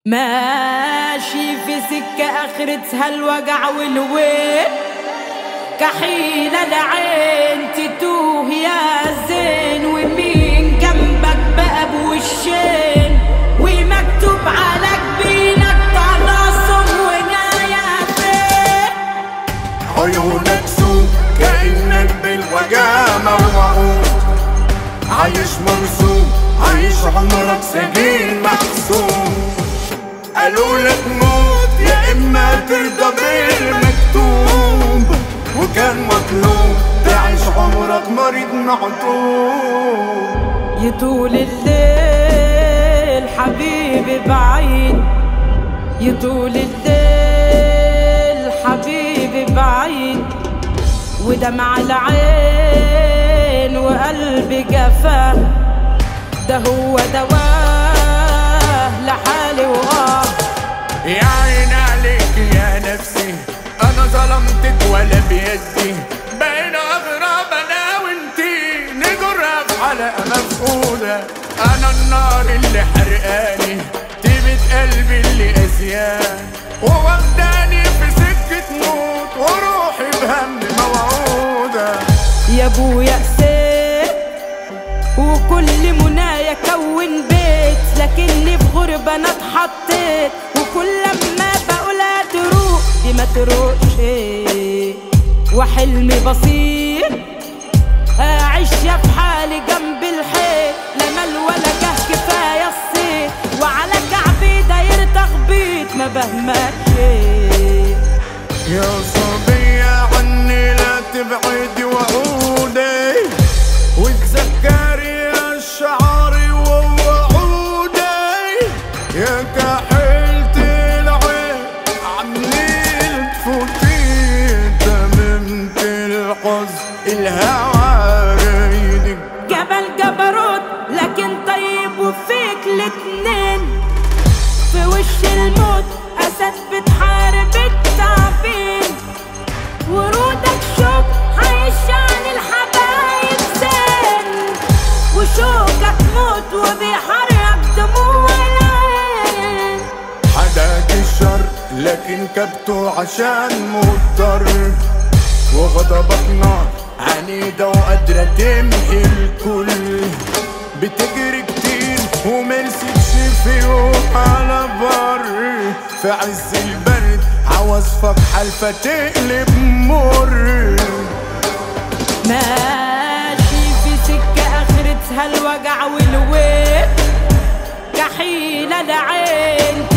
ماشي في سكة آخرتها الوجع والويل كحيلة العين تتوه يا زين ومين جنبك بقى بوشين ومكتوب على جبينك طلاسم ونايا فين عيونك سوق كأنك بالوجع موعود عايش مرسوم عايش عمرك سجين محسوم قالوا لك موت يا اما ترضى بالمكتوب وكان مطلوب تعيش عمرك مريض معطوب يطول الليل حبيبي بعيد يطول الليل حبيبي بعيد ودمع العين وقلبي جفاه ده هو دواه لحالي وآه يا عين عليك يا نفسي انا ظلمتك ولا بيدي بين اغراب انا وانتي نجرها في حلقه مفقوده انا النار اللي حرقاني طيبة قلبي اللي قاسيان وواخداني في سكة موت وروحي بهم موعودة يا ابويا قسيت وكل منايا كون بيت لكني في غربة انا اتحطيت وكل لما بقولها تروق دي ما تروقش وحلمي بسيط اعيش يا في حالي جنب الحيط لا مال ولا جه كفايه الصيت وعلى كعبي داير تخبيط ما بهمكش يا صبية عني لا تبعدي وعودي وتذكري الشعري ووعودي يا كحلت العين عني تفوتي تممت الحظ الهوى رايدك جبل جبروت لكن طيب وفيك الاتنين في وش الموت اسد بتحارب التعبين ورودك شوك هيشعل الحبايب زين وشوكك موت وبيحرك دموع العين حداك الشر لكن كبته عشان مضطر وغضبك نار عنيدة وقادرة تمحي الكل بتجري كتير ومرستش في يوم على بر في عز البرد عواصفك حالفة تقلب مر ماشي في سكة آخرتها الوجع والويل كحيلة العين